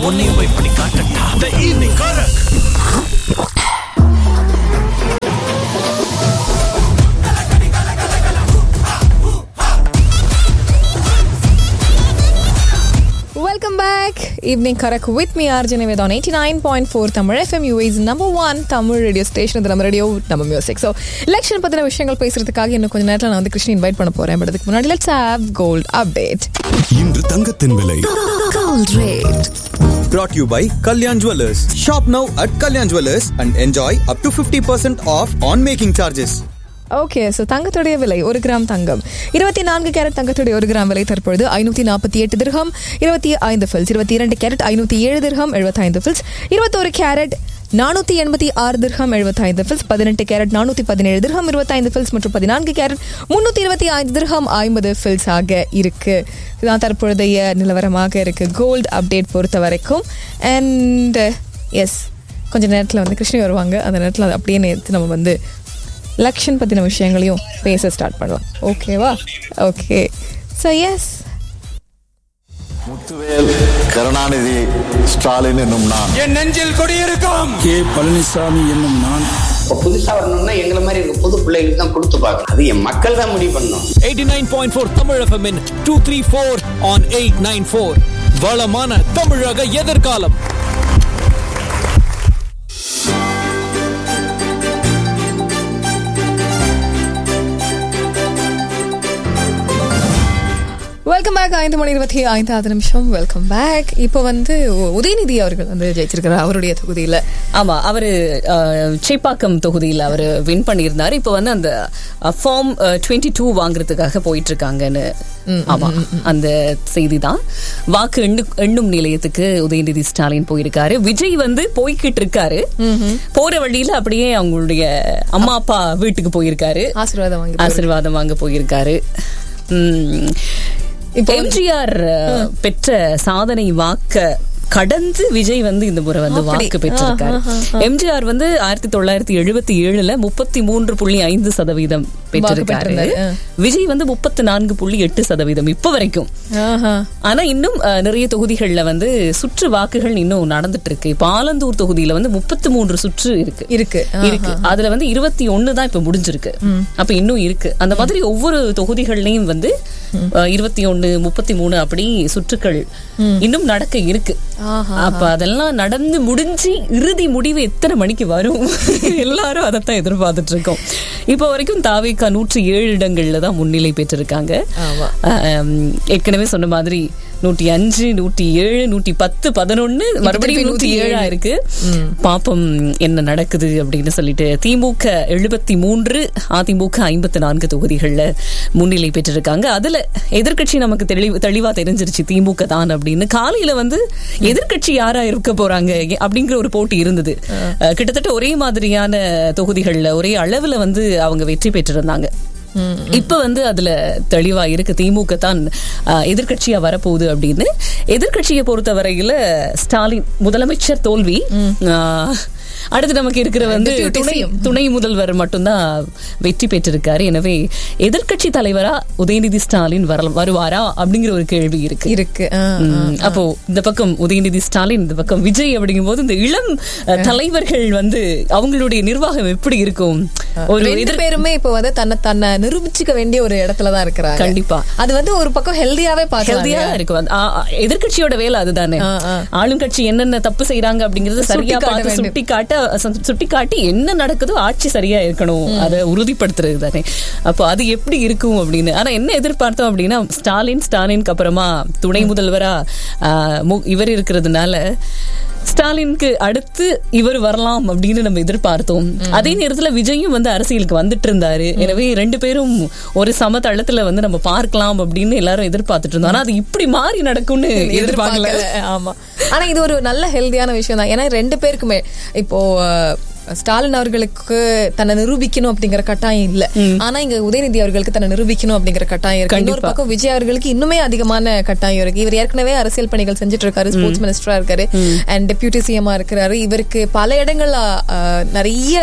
உன்னையும் போய் பண்ணி காட்டட்டா the evening correct welcome back evening correct with me Arjun with on eighty nine point four Tamil FM UAE's number one Tamil radio station இது நம்ம radio நம்ம music so election பற்றின விஷயங்கள் பேசுறதுக்காக இன்னும் கொஞ்சம் நேரத்தில் நான் வந்து கிருஷ்ணன் இன்வைட் பண்ண போறேன் பட் அதுக்கு முன்னாடி லெட்ஸ் ஹேவ் கோல்ட் அப்டேட் இன்று தங்கத்தின் விலை gold rate brought to you by Kalyan Jewelers. Shop now at Kalyan Jewelers and enjoy up to 50% off on making charges. Okay so தங்கத்துடைய விலை ஒரு கிராம் தங்கம் இருபத்தி நான்கு கேரட் தங்கத்துடைய ஒரு கிராம் விலை தற்பொழுது ஐநூற்றி நாற்பத்தி எட்டு திர்ஹம் இருபத்தி ஐந்து ஃபில்ஸ் இருபத்தி இரண்டு கேரட் ஐநூற்றி ஏழு திர்ஹம் எழுபத்தைந்து ஃபில்ஸ் இருபத்தோரு கேரட் நானூற்றி எண்பத்தி ஆறு திர்ஹம் எழுபத்தைந்து ஃபில்ஸ் பதினெட்டு கேரட் நானூற்றி பதினேழு திர்ஹம் இருபத்தைந்து ஃபில்ஸ் மற்றும் பதினான்கு கேரட் முன்னூற்றி இருபத்தி ஐந்து திர்ஹம் ஐம்பது ஃபில்ஸ் ஆக இருக்கு இதுதான் தற்பொழுதைய நிலவரமாக இருக்கு கோல்டு அப்டேட் பொறுத்த வரைக்கும் அண்ட் எஸ் கொஞ்ச நேரத்தில் வந்து கிருஷ்ணி வருவாங்க அந்த நேரத்தில் அதை அப்படியே நேற்று நம்ம வந்து எலெக்ஷன் பற்றின விஷயங்களையும் பேச ஸ்டார்ட் பண்ணலாம் ஓகேவா okay so yes Muthuvel Karunanidhi Stalin என்னும் நான் என் நெஞ்சில் குடியிருக்கும் கே பழனிசாமி என்னும் நான் இப்போ புதுசா வரணும்னா எங்களை மாதிரி இருக்க புது பிள்ளைகளுக்கு தான் கொடுத்து பார்க்கணும் அது என் மக்கள் தான் முடிவு பண்ணணும் eighty nine point four Tamil FM in two three four one eight nine four வளமான தமிழக எதிர்காலம் வெல்கம் பேக் ஐந்து மணி இருபத்தி ஐந்தாவது நிமிஷம் வெல்கம் பேக் இப்போ வந்து உ- உதயநிதி அவர்கள் வந்து ஜெயிச்சிருக்கிறார் அவருடைய தொகுதியில் ஆமா அவரு அஹ், சேப்பாக்கம் தொகுதியில் அவர் வின் பண்ணியிருந்தாரு இப்போ வந்து அந்த ஃபார்ம் டுவெண்ட்டி டூ வாங்குறதுக்காக போயிட்டு இருக்காங்கன்னு ஆமா அந்த செய்தி தான் வாக்கு எண்ணு எண்ணும் நிலையத்துக்கு உதயநிதி ஸ்டாலின் போயிருக்காரு விஜய் வந்து போய்கிட்டு இருக்காரு போற வழியில அப்படியே அவங்களுடைய அம்மா அப்பா வீட்டுக்கு போயிருக்காரு ஆசீர்வாதம் வாங்கி ஆசீர்வாதம் வாங்க போயிருக்காரு உம், எம்ஜிஆர் அஹ், பெற்ற சாதனை வாக்க கடந்து விஜய் வந்து இந்த முறை வந்து அப்படி. வாக்கு பெற்றிருக்காரு எம்ஜிஆர் வந்து ஆயிரத்தி தொள்ளாயிரத்தி எழுபத்தி ஏழுல முப்பத்தி மூன்று புள்ளி ஐந்து சதவீதம் பெற்றிருக்காரு பெற்றிருந்தாரு, விஜய் வந்து முப்பத்தி நான்கு புள்ளி எட்டு சதவீதம் இப்ப வரைக்கும் ஆஹா ஆனா இன்னும் அஹ், நிறைய தொகுதிகள்ல வந்து சுற்று வாக்குகள் இன்னும் நடந்துட்டு இருக்கு இப்ப ஆலந்தூர் தொகுதியில வந்து முப்பத்தி மூன்று சுற்று இருக்கு இருக்கு. இருக்கு அதுல வந்து இருபத்தி ஒண்ணு தான் இப்ப முடிஞ்சிருக்கு அப்ப இன்னும் இருக்கு அந்த மாதிரி ஒவ்வொரு தொகுதிகள்லயும் வந்து இருபத்தி ஒண்ணு முப்பத்தி மூணு அப்படி சுற்றுக்கள் இன்னும் நடக்க இருக்கு அப்ப அதெல்லாம் நடந்து முடிஞ்சு இறுதி முடிவு எத்தனை மணிக்கு வரும் எல்லாரும் அதைத்தான் எதிர்பார்த்துட்டு இருக்கோம் இப்ப வரைக்கும் தாவேக்கா நூற்றி ஏழு இடங்கள்ல தான் முன்னிலை பெற்றிருக்காங்க ஆமா. ஆம், ஏற்கனவே சொன்ன மாதிரி நூற்றி அஞ்சு நூற்றி ஏழு நூற்றி பத்து பதினொன்னு மறுபடியும் நூற்றி ஏழா இருக்கு பாப்போம் என்ன நடக்குது அப்படின்னு சொல்லிட்டு திமுக எழுபத்தி மூன்று அதிமுக ஐம்பத்தி நான்கு தொகுதிகள்ல முன்னிலை பெற்றிருக்காங்க அதுல எதிர்க்கட்சி நமக்கு தெளிவு தெளிவா தெரிஞ்சிருச்சு திமுக தான் அப்படின்னு காலையில வந்து எதிர்க்கட்சி யாரா இருக்க போறாங்க அப்படிங்கிற ஒரு போட்டி இருந்தது அஹ், கிட்டத்தட்ட ஒரே மாதிரியான தொகுதிகள்ல ஒரே அளவுல வந்து அவங்க வெற்றி பெற்றிருந்தாங்க இப்ப வந்து அதுல தெளிவா இருக்கு திமுக தான் ஆஹ், எதிர்க்கட்சியா வரப்போகுது அப்படின்னு எதிர்க்கட்சியை பொறுத்தவரையில ஸ்டாலின் முதலமைச்சர் தோல்வி ஆஹ், அடுத்து நமக்கு இருக்கிற வந்து Deputy துணை CM. துணை முதல்வர் மட்டும்தான் வெற்றி பெற்றிருக்காரு எனவே எதிர்க்கட்சி தலைவரா உதயநிதி ஸ்டாலின் வர வருவாரா அப்படிங்கிற ஒரு கேள்வி இருக்கு இருக்கு ஆ, ம், அப்போ இந்த பக்கம் உதயநிதி ஸ்டாலின் இந்த பக்கம் விஜய் அப்படிங்கும் போது இந்த இளம் அஹ், தலைவர்கள் வந்து அவங்களுடைய நிர்வாகம் எப்படி இருக்கும் ஒரு ரெண்டு எதிர் பேருமே இப்போ வந்து தன்னை தன்னை நிரூபிச்சுக்க வேண்டிய ஒரு இடத்துல தான் இருக்கிறாங்க கண்டிப்பா. அது வந்து ஒரு பக்கம் ஹெல்தியாவே பார்க்கலாம் ஹெல்தியா இல்லையா? இருக்கும் அது, ஆ, ஆ, எதிர்க்கட்சியோட வேலை அதுதானே ஆ, ஆ. ஆளும் கட்சி என்னென்ன தப்பு செய்யறாங்க அப்படிங்கறத சரியா சுட்டிக்காட்ட பார்த்து வேண்டும். சுட்டி காட்ட சுட்டி காட்டி என்ன நடக்குதோ ஆட்சி சரியா இருக்கணும் அதை உறுதிப்படுத்துறது தானே அப்போ அது எப்படி இருக்கும் அப்படின்னு ஆனா என்ன எதிர்பார்த்தோம் அப்படின்னா ஸ்டாலின் ஸ்டாலினுக்கு அப்புறமா துணை முதல்வரா ஆ, மு- இவர் இருக்கிறதுனால ஸ்டாலினுக்கு அடுத்து இவர் வரலாம் அப்படின்னு நம்ம எதிர்பார்த்தோம் அதே நேரத்துல விஜயும் வந்து அரசியலுக்கு வந்துட்டு இருந்தாரு எனவே ரெண்டு பேரும் ஒரு சமதளத்துல வந்து நம்ம பார்க்கலாம் அப்படின்னு எல்லாரும் எதிர்பார்த்துட்டு இருந்தோம் ஆனா அது இப்படி மாறி நடக்கும்னு எதிர்பார்க்கல எதிர்பார்க்கல ஆமா ஆனா இது ஒரு நல்ல ஹெல்தியான விஷயம் தான் ஏன்னா ரெண்டு பேருக்குமே இப்போ அஹ், ஸ்டாலின் அவர்களுக்கு தன்னை நிரூபிக்கணும் அப்படிங்கிற கட்டாயம் இல்ல ஆனா இங்க உதயநிதி அவர்களுக்கு தன்னை நிரூபிக்கணும் அப்படிங்கிற கட்டாயம் இருக்கு இன்னொரு கண்டிப்பா. பக்கம் விஜய் அவர்களுக்கு இன்னுமே அதிகமான கட்டாயம் இருக்கு இவர் ஏற்கனவே அரசியல் பணிகள் செஞ்சுட்டு இருக்காரு ஸ்போர்ட்ஸ் மினிஸ்டரா இருக்காரு அண்ட் டெபியூட்டி சிஎம்மா இருக்கிறாரு இவருக்கு பல இடங்கள்ல அஹ், நிறைய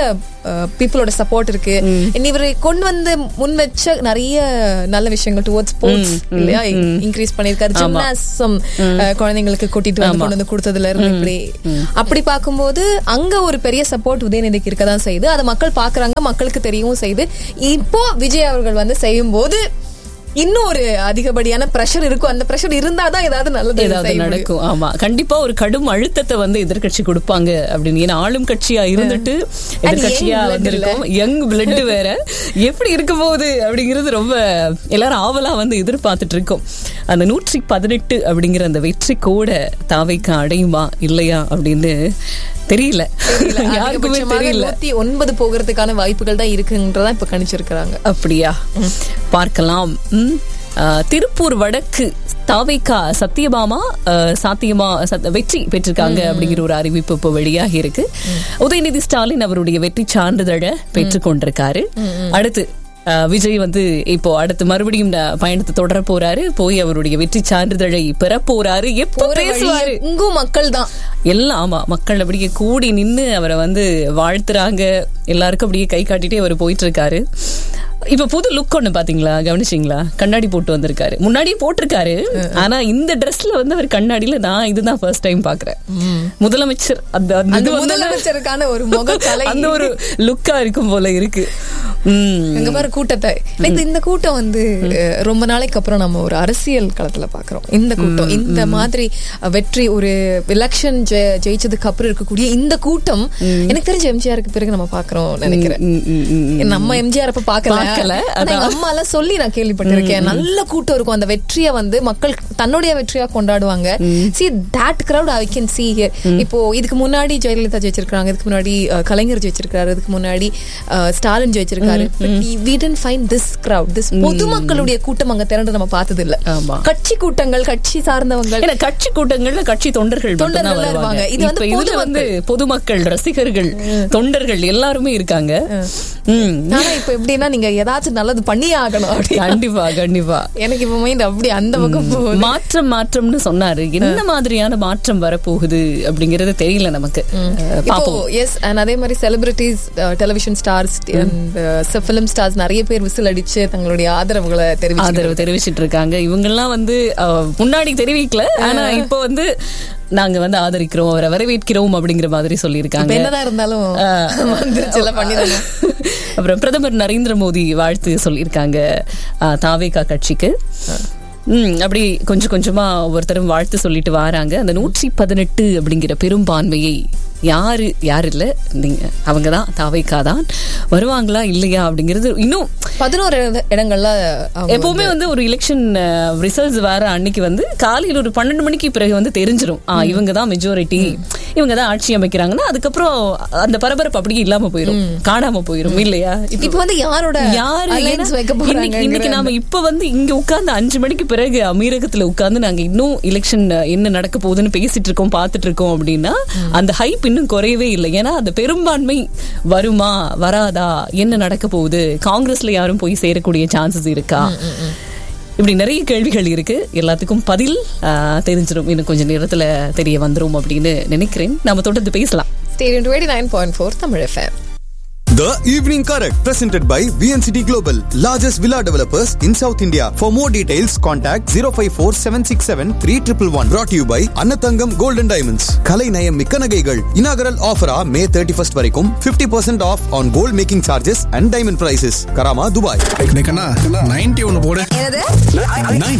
பீப்புளோட சப்போர்ட் இருக்கு இவர் கொண்டு வந்து முன் வச்ச நிறைய நல்ல விஷயங்கள் டுவர்ட்ஸ் ஸ்போர்ட்ஸ் இல்லையா இன்க்ரீஸ் பண்ணிருக்காரு ஜிம்னாசம் குழந்தைங்களுக்கு கூட்டிட்டு வந்து கொண்டு வந்து கொடுத்ததுல இருந்து இப்படி அப்படி பார்க்கும்போது அங்க ஒரு பெரிய சப்போர்ட் உதயநிதிக்கு இருக்கதான் செய்யுது அதை மக்கள் பாக்குறாங்க மக்களுக்கு தெரியவும் செய்யுது இப்போ விஜய் அவர்கள் வந்து செய்யும் போது இன்னும் ஒரு அதிகப்படியான பிரஷர் இருக்கும் அந்த பிரஷர் இருந்தாதான் ஏதாவது நல்லது ஏதாவது செய்ய முடியும். நடக்கும் ஆமா கண்டிப்பா ஒரு கடும் அழுத்தத்தை வந்து எதிர்க்கட்சி கொடுப்பாங்க அப்படின்னு ஏன்னா ஆளும் கட்சியா இருந்துட்டு எதிர்க்கட்சியா young blood வந்திருக்கும் யங் பிளட் வேற எப்படி இருக்க போகுது அப்படிங்கிறது ரொம்ப எல்லாரும் ஆவலா வந்து எதிர்பார்த்துட்டு இருக்கோம் அந்த நூற்றி பதினெட்டு அப்படிங்கிற அந்த வெற்றி கூட தாவைக்கு அடையுமா இல்லையா அப்படின்னு தெரியல தெரியல. யாருக்குமே அதிகபட்சமாக தெரியல நூத்தி ஒன்பது போகிறதுக்கான வாய்ப்புகள் தான் இருக்குன்றதா இப்ப கணிச்சிருக்கிறாங்க அப்படியா பார்க்கலாம் ம். ஆ, திருப்பூர் வடக்கு தாவைக்கா சத்தியபாமா ஆ, சாத்தியமா சத்- வெற்றி பெற்றிருக்காங்க அப்படிங்கிற ஒரு அறிவிப்பு இப்போ வெளியாகி இருக்கு உதயநிதி ஸ்டாலின் அவருடைய வெற்றி சான்றிதழை பெற்றுக் கொண்டிருக்காரு அடுத்து ஆ, விஜய் வந்து இப்போ அடுத்து மறுபடியும் ந- பயணத்தை தொடர போறாரு போய் அவருடைய வெற்றி சான்றிதழை பெற போறாரு எப்போ போற பேசுவாரு வழியே இங்கும் மக்கள் தான் எல்லாம் ஆமா மக்கள் அப்படியே கூடி நின்னு அவரை வந்து வாழ்த்துறாங்க எல்லாருக்கும் அப்படியே கை காட்டிட்டே அவர் போயிட்டு இருக்காரு இப்ப புது லுக் ஒண்ணு பாத்தீங்களா கவனிச்சிங்களா கண்ணாடி போட்டு வந்திருக்காரு முன்னாடியே போட்டிருக்காரு ஆனா இந்த ட்ரெஸ்ல வந்து அவர் கண்ணாடியில நான் இதுதான் ஃபர்ஸ்ட் டைம் பாக்குறேன் முதலமைச்சர் அந்த அந்த அந்த இது வந்து- முதலமைச்சருக்கான ஒரு முகக்கலை அந்த ஒரு லுக்கா இருக்கும் போல இருக்கு உம் அங்க பாரு கூட்டத்தை எனக்கு இந்த கூட்டம் வந்து அஹ், ரொம்ப நாளைக்கு அப்புறம் நம்ம ஒரு அரசியல் களத்துல பாக்குறோம் இந்த கூட்டம் இந்த மாதிரி அஹ், வெற்றி ஒரு எலெக்ஷன் ஜெயிச்சதுக்கு அப்புறம் இருக்கக்கூடிய இந்த கூட்டம் எனக்கு தெரிஞ்ச எம்ஜிஆருக்கு பிறகு நம்ம பாக்குறோம் நினைக்கிறேன் உம், உம், உம், உம். நம்ம எம்ஜிஆர் அப்ப பாக்கல பார்க்கல, ஆனா எங்க அம்மா எல்லாம் சொல்லி நான் கேள்விப்பட்டிருக்கேன் நல்ல கூட்டம் இருக்கும் அந்த வெற்றியை வந்து மக்கள் தன்னுடைய வெற்றியா கொண்டாடுவாங்க see that crowd I can see here இப்போ இதுக்கு முன்னாடி ஜெயலலிதா ஜெயிச்சிருக்காங்க இதுக்கு முன்னாடி அஹ், கலைஞர் ஜெயிச்சிருக்காரு இதுக்கு முன்னாடி அஹ், ஸ்டாலின் ஜெயிச்சிருக்காரு we tend find this crowd this பொதுமக்களுடைய கூட்டம் அங்க திரண்டு நம்ம பார்த்தது இல்ல ஆமா. கட்சி கூட்டங்கள் கட்சி சார்ந்தவங்க ஏன்னா கட்சி கூட்டங்கள்ல கட்சி தொண்டர்கள் மட்டும்தான் தொண்டர்கள் வருவாங்க வருவாங்க. இது வந்து இப்ப இதுல வந்து பொதுமக்கள் ரசிகர்கள் தொண்டர்கள் எல்லாருமே இருக்காங்க ம். ஆனா இப்ப எப்படின்னா நீங்க ஏதாச்சும் நல்லது பண்ணியே ஆகணும் அப்படி கண்டிப்பா கண்டிப்பா எனக்கு இப்ப மைண்ட் அப்படி அந்த பக்கம் போகுது மாற்றம் மாற்றம்னு சொன்னாரு என்ன மாதிரியான மாற்றம் வரப்போகுது அப்படிங்கறது தெரியல நமக்கு அஹ், இப்போ பாப்போம் எஸ் அண்ட் அதே மாதிரி celebrities television stars and film stars நிறைய பேர் விசில் அடிச்சு தங்களுடைய ஆதரவுகளை தெரிவிச்சு ஆதரவு தெரிவிச்சிட்டு இருக்காங்க இவங்கெல்லாம் வந்து அஹ், முன்னாடி தெரிவிக்கல ஆனா இப்போ வந்து நாங்க வந்து ஆதரிக்கிறோம் அவரை வரவேற்கிறோம் அப்படிங்கிற மாதிரி இப்ப சொல்லியிருக்காங்க என்னதான் இருந்தாலும் வந்துருச்சுல பண்ணிடுங்க அப்புறம் பிரதமர் நரேந்திர மோடி வாழ்த்து சொல்லியிருக்காங்க அஹ், தாவேகா கட்சிக்கு ம் அப்படி கொஞ்சம் கொஞ்சமா ஒவ்வொருத்தரும் வாழ்த்து சொல்லிட்டு வராங்க அந்த நூற்றி பதினெட்டு அப்படிங்கிற பெரும்பான்மையை யாரு யாரு இல்ல நீங்க அவங்க தான் தாவைக்கா தான் வருவாங்களா இல்லையா அப்படிங்கிறது இன்னும் பதினோரு இட- இடங்கள்ல அவங்க எப்பவுமே வந்து ஒரு எலெக்ஷன் ரிசல்ட்ஸ் வர அன்னைக்கு வந்து காலையில் ஒரு பன்னெண்டு மணிக்கு பிறகு வந்து தெரிஞ்சிரும் ஆ இவங்க தான் மெஜாரிட்டி இவங்க தான் ஆட்சி அமைக்கிறாங்கன்னா அதுக்கப்புறம் அந்த பரபரப்பு அப்படியே இல்லாம போயிரும் காணாம போயிரும் இல்லையா இப்ப இப்ப வந்து யாரோட யாரு alliance ஏன்னா, வைக்க இன்னைக்கு- இன்னைக்கு போறாங்க நாம இப்ப வந்து இங்க உட்கார்ந்து அஞ்சு மணிக்கு பிறகு அமீரகத்துல உட்கார்ந்து நாங்க இன்னும் எலெக்ஷன் என்ன நடக்க போகுதுன்னு பேசிட்டு இருக்கோம் பார்த்துட்டு இருக்கோம் அப்படின்னா அந்த ஹைப் இன்னும் குறையவே இல்லை ஏன்னா அந்த பெரும்பான்மை வருமா வராதா என்ன நடக்க போகுது காங்கிரஸ்ல யாரும் போய் சேரக்கூடிய சான்சஸ் இருக்கா இப்படி நிறைய கேள்விகள் இருக்கு எல்லாத்துக்கும் பதில் ஆ, தெரிஞ்சிடும் இன்னும் கொஞ்சம் நேரத்துல தெரிய வந்துரும் அப்படின்னு நினைக்கிறேன் நம்ம தொடர்ந்து பேசலாம் stadium twenty nine point four Tamil FM The Evening Correct, presented by VNCT Global, largest villa developers in South India. For more details, contact 054 767 3111. Brought to you by Annathangam Gold and Diamonds. Kalai Nayam Mikka Nagaigal. Inaugural offer ah May 31st வரைக்கும் 50% off on gold making charges and diamond prices. Karama, Dubai. Ninety ஒன்னு போடு என்னது